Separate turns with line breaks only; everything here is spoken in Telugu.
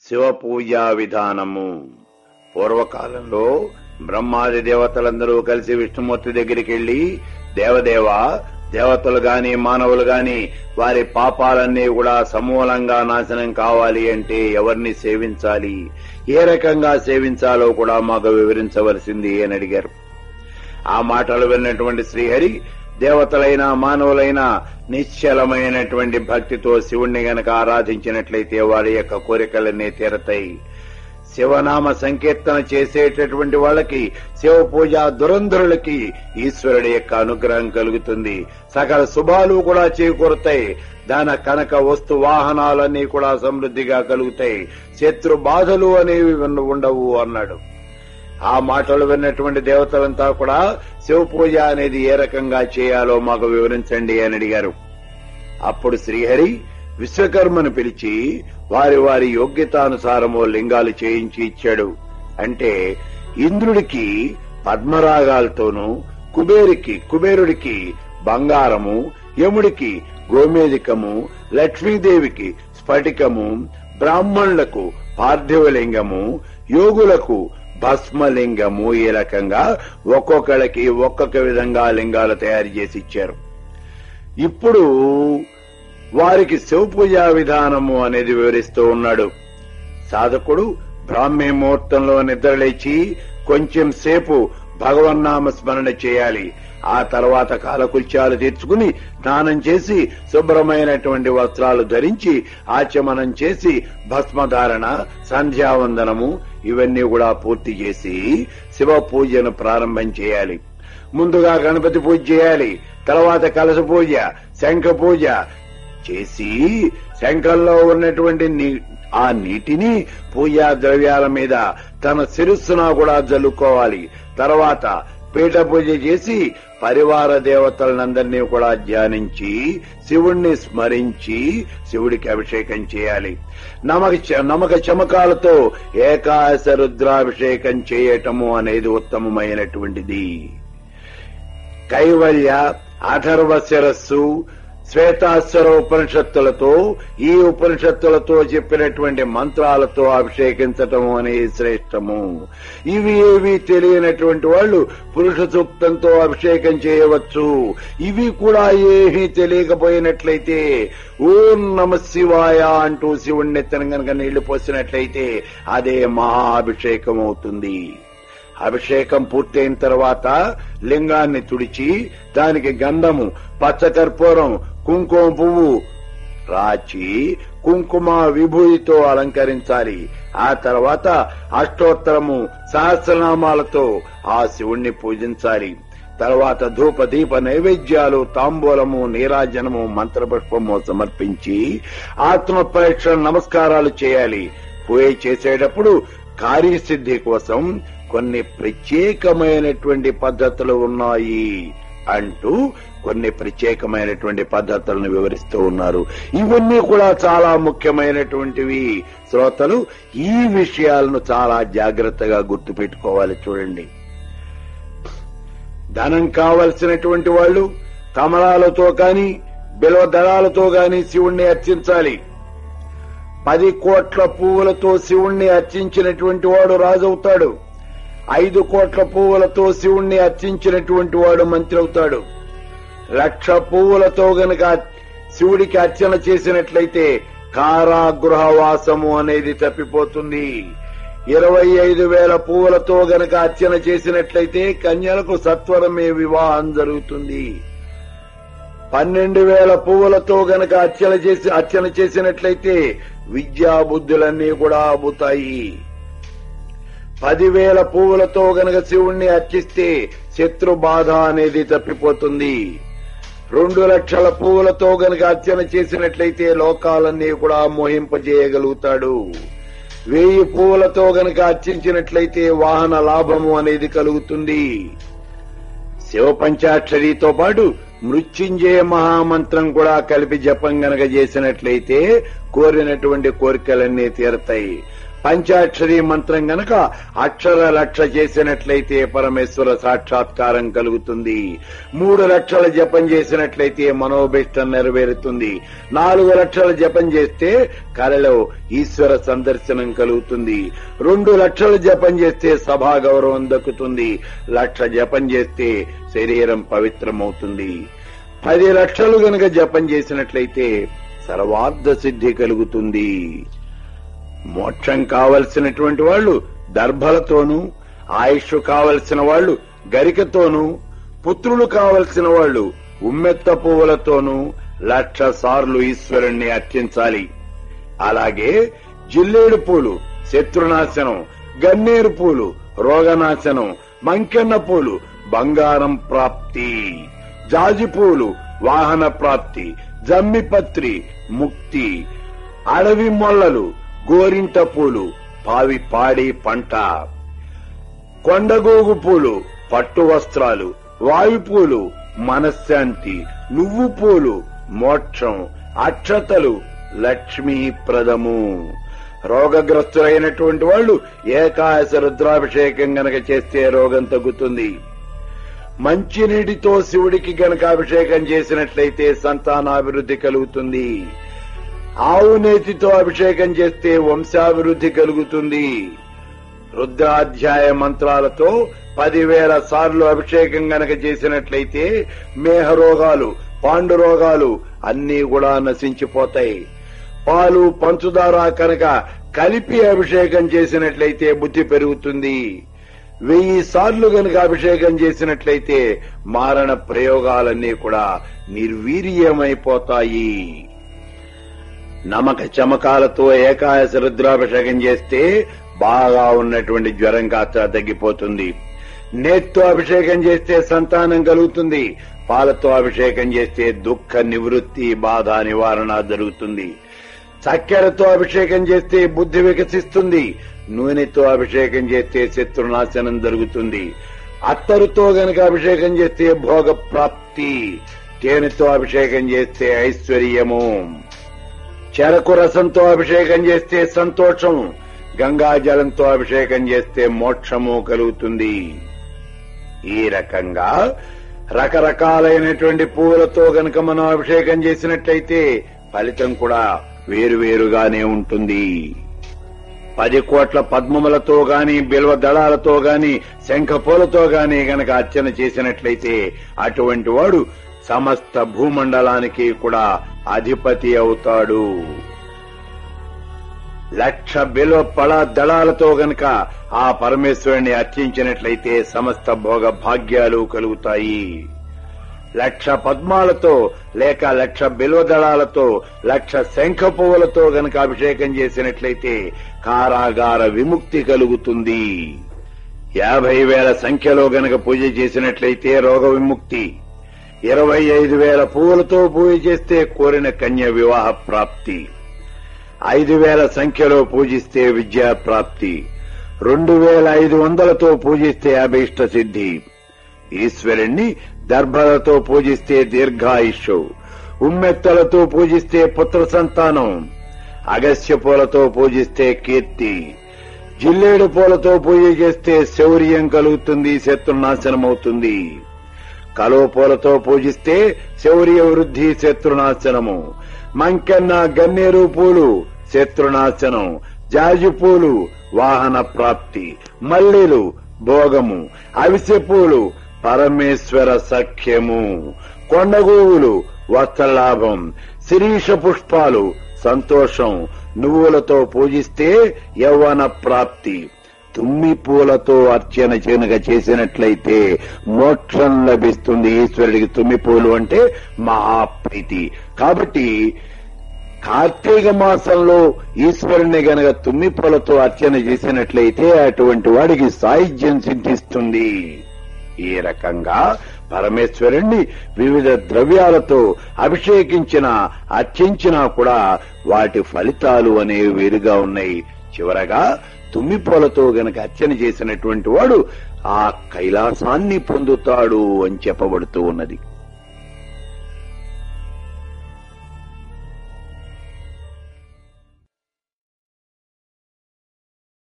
శివ పూజా విధానము పూర్వకాలంలో బ్రహ్మాది దేవతలందరూ కలిసి విష్ణుమూర్తి దగ్గరికి వెళ్లి దేవదేవ దేవతలు గాని మానవులు గాని వారి పాపాలన్నీ కూడా సమూలంగా నాశనం కావాలి అంటే ఎవరిని సేవించాలి ఏ రకంగా సేవించాలో కూడా మాకు వివరించవలసింది అని అడిగారు ఆ మాటలు విన్నటువంటి శ్రీహరి దేవతలైన మానవులైన నిశ్చలమైనటువంటి భక్తితో శివుణ్ణి గనక ఆరాధించినట్లయితే వారి యొక్క కోరికలన్నీ తీరతాయి శివనామ సంకీర్తన చేసేటటువంటి వాళ్ళకి శివ పూజ దురంధరులకి ఈశ్వరుడి యొక్క అనుగ్రహం కలుగుతుంది సకల శుభాలు కూడా చేకూరుతాయి దాన కనక వస్తు వాహనాలన్నీ కూడా సమృద్ధిగా కలుగుతాయి శత్రు బాధలు అనేవి ఉన్న- ఉండవు అన్నాడు ఆ మాటలు విన్నటువంటి దేవతలంతా కూడా శివ పూజ అనేది ఏ రకంగా చేయాలో మాకు వివరించండి అని అడిగారు అప్పుడు శ్రీహరి విశ్వకర్మను పిలిచి వారి వారి యోగ్యతానుసారము లింగాలు చేయించి ఇచ్చాడు అంటే ఇంద్రుడికి పద్మరాగాలతోనూ కుబేరికి కుబేరుడికి బంగారము యముడికి గోమేదికము లక్ష్మీదేవికి స్ఫటికము బ్రాహ్మణులకు పార్థివలింగము యోగులకు భస్మలింగము ఈ రకంగా ఒక్కొక్కళ్ళకి ఒక్కొక్క విధంగా లింగాలు తయారు చేసి ఇచ్చారు ఇప్పుడు వారికి శివపూజా విధానము అనేది వివరిస్తూ ఉన్నాడు సాధకుడు బ్రాహ్మీ ముహూర్తంలో నిద్రలేచి కొంచెం సేపు భగవన్నామ స్మరణ చేయాలి ఆ తర్వాత కాలకృత్యాలు తీర్చుకుని స్నానం చేసి శుభ్రమైనటువంటి వస్త్రాలు ధరించి ఆచమనం చేసి భస్మధారణ సంధ్యావందనము ఇవన్నీ కూడా పూర్తి చేసి శివ పూజను ప్రారంభం చేయాలి ముందుగా గణపతి పూజ చేయాలి తర్వాత కలశ పూజ శంఖ పూజ చేసి శంఖంలో ఉన్నటువంటి నీ- ఆ నీటిని పూజా ద్రవ్యాల మీద తన శిరస్సున కూడా జల్లుకోవాలి తర్వాత పీఠ పూజ చేసి పరివార దేవతలందరినీ కూడా ధ్యానించి శివుణ్ణి స్మరించి శివుడికి అభిషేకం చేయాలి నమక చ- నమక చమకాలతో ఏకాశ రుద్రాభిషేకం చేయటము అనేది ఉత్తమమైనటువంటిది కైవల్య అథర్వ శిరస్సు శ్వేతాశ్వర ఉపనిషత్తులతో ఈ ఉపనిషత్తులతో చెప్పినటువంటి మంత్రాలతో అభిషేకించటం అనేది శ్రేష్టము ఇవి ఏవి తెలియనటువంటి వాళ్ళు పురుష సూక్తంతో అభిషేకం చేయవచ్చు ఇవి కూడా ఏమీ తెలియకపోయినట్లయితే ఓం నమ శివాయ అంటూ శివుణ్ణి ఎత్తన గనక నీళ్లు పోసినట్లయితే అదే మహాభిషేకం అవుతుంది అభిషేకం పూర్తయిన తర్వాత లింగాన్ని తుడిచి దానికి గంధము పచ్చకర్పూరం కుంకుమ పువ్వు రాచి కుంకుమ విభూతితో అలంకరించాలి ఆ తర్వాత అష్టోత్తరము సహస్రనామాలతో ఆ శివుణ్ణి పూజించాలి తర్వాత ధూప దీప నైవేద్యాలు తాంబూలము నీరాజనము మంత్రపుష్పము సమర్పించి ఆత్మ పరీక్ష నమస్కారాలు చేయాలి పూజ చేసేటప్పుడు కార్యసిద్ధి కోసం కొన్ని ప్రత్యేకమైనటువంటి పద్ధతులు ఉన్నాయి అంటూ కొన్ని ప్రత్యేకమైనటువంటి పద్ధతులను వివరిస్తూ ఉన్నారు ఇవన్నీ కూడా చాలా ముఖ్యమైనటువంటివి శ్రోతలు ఈ విషయాలను చాలా జాగ్రత్తగా గుర్తుపెట్టుకోవాలి చూడండి ధనం కావలసినటువంటి వాళ్ళు కమలాలతో కాని బిల్వ దళాలతో గాని శివుణ్ణి అర్చించాలి పది కోట్ల పువ్వులతో శివుణ్ణి అర్చించినటువంటి వాడు రాజవుతాడు ఐదు కోట్ల పువ్వులతో శివుణ్ణి అర్చించినటువంటి వాడు మంత్రి అవుతాడు లక్ష పువ్వులతో గనక శివుడికి అర్చన చేసినట్లయితే కారాగృహవాసము అనేది తప్పిపోతుంది ఇరవై ఐదు వేల పువ్వులతో గనక అర్చన చేసినట్లయితే కన్యలకు సత్వరమే వివాహం జరుగుతుంది పన్నెండు వేల పువ్వులతో గనక అర్చన చేసి అర్చన చేసినట్లయితే విద్యా బుద్ధులన్నీ కూడా అబ్బుతాయి పదివేల పువ్వులతో గనక శివుణ్ణి అర్చిస్తే శత్రు బాధ అనేది తప్పిపోతుంది రెండు లక్షల పువ్వులతో గనక అర్చన చేసినట్లయితే లోకాలన్నీ కూడా మోహింపజేయగలుగుతాడు వెయ్యి పువ్వులతో గనక అర్చించినట్లయితే వాహన లాభము అనేది కలుగుతుంది శివ పంచాక్షరితో పాటు మృత్యుంజయ మహామంత్రం కూడా కలిపి జపం గనక చేసినట్లయితే కోరినటువంటి కోరికలన్నీ తీరతాయి పంచాక్షరి మంత్రం గనక అక్షర లక్ష చేసినట్లయితే పరమేశ్వర సాక్షాత్కారం కలుగుతుంది మూడు లక్షల జపం చేసినట్లయితే మనోభిష్టం నెరవేరుతుంది నాలుగు లక్షల జపం చేస్తే కలలో ఈశ్వర సందర్శనం కలుగుతుంది రెండు లక్షల జపం చేస్తే సభా గౌరవం దక్కుతుంది లక్ష జపం చేస్తే శరీరం పవిత్రమవుతుంది పది లక్షలు గనక జపం చేసినట్లయితే సర్వార్థ సిద్ధి కలుగుతుంది మోక్షం కావలసినటువంటి వాళ్ళు దర్భలతోనూ ఆయుష్ కావలసిన వాళ్ళు గరికతోనూ పుత్రులు కావలసిన వాళ్ళు ఉమ్మెత్త పువ్వులతోనూ లక్ష సార్లు ఈశ్వరుణ్ణి అర్చించాలి అలాగే జిల్లేడు పూలు శత్రునాశనం గన్నేరు పూలు రోగనాశనం మంకెన్న పూలు బంగారం ప్రాప్తి జాజి పూలు వాహన ప్రాప్తి జమ్మిపత్రి ముక్తి అడవి మొల్లలు గోరింట పూలు పావి పాడి పంట కొండగోగు పూలు పట్టు వస్త్రాలు వాయు పూలు మనశ్శాంతి నువ్వు పూలు మోక్షం అక్షతలు లక్ష్మీప్రదము రోగగ్రస్తులైనటువంటి వాళ్ళు ఏకాశ రుద్రాభిషేకం గనక చేస్తే రోగం తగ్గుతుంది మంచినీటితో శివుడికి గనక అభిషేకం చేసినట్లయితే సంతానాభివృద్ధి కలుగుతుంది ఆవు నేతితో అభిషేకం చేస్తే వంశాభివృద్ధి కలుగుతుంది రుద్రాధ్యాయ మంత్రాలతో పదివేల సార్లు అభిషేకం గనక చేసినట్లయితే మేహ రోగాలు పాండు రోగాలు అన్నీ కూడా నశించిపోతాయి పాలు పంచుదార కనుక కలిపి అభిషేకం చేసినట్లయితే బుద్ధి పెరుగుతుంది వెయ్యి సార్లు గనుక అభిషేకం చేసినట్లయితే మారణ ప్రయోగాలన్నీ కూడా నిర్వీర్యమైపోతాయి నమక చమకాలతో ఏకాదశ రుద్రాభిషేకం చేస్తే బాగా ఉన్నటువంటి జ్వరం కాస్త తగ్గిపోతుంది నేత్తో అభిషేకం చేస్తే సంతానం కలుగుతుంది పాలతో అభిషేకం చేస్తే దుఃఖ నివృత్తి బాధ నివారణ జరుగుతుంది చక్కెరతో అభిషేకం చేస్తే బుద్ధి వికసిస్తుంది నూనెతో అభిషేకం చేస్తే శత్రునాశనం జరుగుతుంది అత్తరుతో గనక అభిషేకం చేస్తే భోగ ప్రాప్తి తేనెతో అభిషేకం చేస్తే ఐశ్వర్యము చెరకు రసంతో అభిషేకం చేస్తే సంతోషం గంగా జలంతో అభిషేకం చేస్తే మోక్షము కలుగుతుంది ఈ రకంగా రకరకాలైనటువంటి పువ్వులతో గనక మనం అభిషేకం చేసినట్లయితే ఫలితం కూడా వేరువేరుగానే ఉంటుంది పది కోట్ల పద్మములతో గాని బిల్వ దళాలతో గాని శంఖపూలతో గాని గనక అర్చన చేసినట్లయితే అటువంటి వాడు సమస్త భూమండలానికి కూడా అధిపతి అవుతాడు లక్ష బిల్వ పళ దళాలతో గనక ఆ పరమేశ్వరుని అర్చించినట్లయితే సమస్త భోగ భాగ్యాలు కలుగుతాయి లక్ష పద్మాలతో లేక లక్ష బిల్వదళాలతో లక్ష శంఖ పువ్వులతో గనక అభిషేకం చేసినట్లయితే కారాగార విముక్తి కలుగుతుంది యాభై వేల సంఖ్యలో గనక పూజ చేసినట్లయితే రోగ విముక్తి ఇరవై ఐదు వేల పువ్వులతో పూజ చేస్తే కోరిన కన్య వివాహ ప్రాప్తి ఐదు వేల సంఖ్యలో పూజిస్తే విద్యా ప్రాప్తి రెండు వేల ఐదు వందలతో పూజిస్తే అభీష్ట సిద్ధి ఈశ్వరుణ్ణి దర్భలతో పూజిస్తే దీర్ఘాయుష్యు ఉమ్మెత్తలతో పూజిస్తే పుత్ర సంతానం అగస్య పూలతో పూజిస్తే కీర్తి జిల్లేడు పూలతో పూజ చేస్తే శౌర్యం కలుగుతుంది శత్రునాశనమవుతుంది కలో పూలతో పూజిస్తే శౌర్య వృద్ధి శత్రునాశనము మంకెన్న గన్నేరు పూలు శత్రునాశనం జాజి పూలు వాహన ప్రాప్తి మల్లెలు భోగము అవిసె పూలు పరమేశ్వర సఖ్యము కొండగోవులు వస్త్రలాభం శిరీష పుష్పాలు సంతోషం నువ్వులతో పూజిస్తే యవ్వన ప్రాప్తి తుమ్మి పూలతో అర్చన చేనక చేసినట్లయితే మోక్షం లభిస్తుంది ఈశ్వరుడికి తుమ్మి పూలు అంటే మహాప్రీతి కాబట్టి కార్తీక మాసంలో ఈశ్వరుని గనక తుమ్మి పూలతో అర్చన చేసినట్లయితే అటువంటి వాడికి సాహిత్యం సిద్ధిస్తుంది ఈ రకంగా పరమేశ్వరుణ్ణి వివిధ ద్రవ్యాలతో అభిషేకించిన అర్చించినా కూడా వాటి ఫలితాలు అనేవి వేరుగా ఉన్నాయి చివరగా తుమ్మిపూలతో గనక అర్చన చేసినటువంటి వాడు ఆ కైలాసాన్ని పొందుతాడు అని చెప్పబడుతూ ఉన్నది